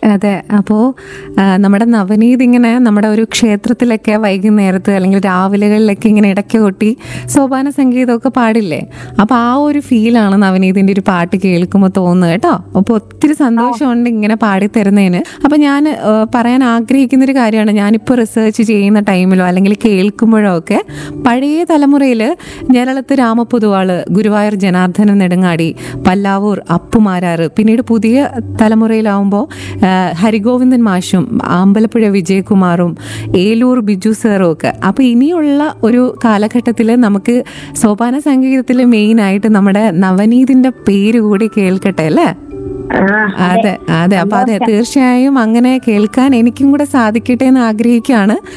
അതെ അപ്പോൾ നമ്മുടെ നവനീത് ഇങ്ങനെ നമ്മുടെ ഒരു ക്ഷേത്രത്തിലൊക്കെ വൈകുന്നേരത്ത് അല്ലെങ്കിൽ രാവിലെകളിലൊക്കെ ഇങ്ങനെ ഇടയ്ക്ക് കൊട്ടി സോപാന സംഗീതമൊക്കെ പാടില്ലേ അപ്പോൾ ആ ഒരു ഫീലാണ് നവനീതിൻ്റെ ഒരു പാട്ട് കേൾക്കുമ്പോൾ തോന്നുന്നത് കേട്ടോ അപ്പോൾ ഒത്തിരി സന്തോഷമുണ്ട് ഇങ്ങനെ പാടിത്തരുന്നതിന് അപ്പോൾ ഞാൻ ആ, പറയാൻ ആഗ്രഹിക്കുന്ന ഒരു കാര്യമാണ് ഞാനിപ്പോൾ റിസർച്ച് ചെയ്യുന്ന ടൈമിലോ അല്ലെങ്കിൽ കേൾക്കുമ്പോഴോ ഒക്കെ പഴയ തലമുറയിൽ ഞരളത്ത് രാമപൊതുവാള് ഗുരുവായൂർ ജനാർദ്ദനൻ നെടുങ്ങാടി പല്ലാവൂർ അപ്പുമാരാറ് പിന്നീട് പുതിയ തലമുറയിലാവുമ്പോൾ ഹരിഗോവിന്ദൻ മാഷും അമ്പലപ്പുഴ വിജയകുമാറും ഏലൂർ ബിജു സാറും ഒക്കെ അപ്പോൾ ഇനിയുള്ള ഒരു കാലഘട്ടത്തിൽ നമുക്ക് സോപാന സംഗീതത്തിൽ മെയിനായിട്ട് നമ്മുടെ നവനീതിൻ്റെ പേര് കൂടി കേൾക്കട്ടെ അല്ലേ ആ അതെ അതെ അപ്പൊ അതെ തീർച്ചയായും അങ്ങനെ കേൾക്കാൻ എനിക്കും കൂടെ സാധിക്കട്ടെ എന്ന് ആഗ്രഹിക്കുകയാണ്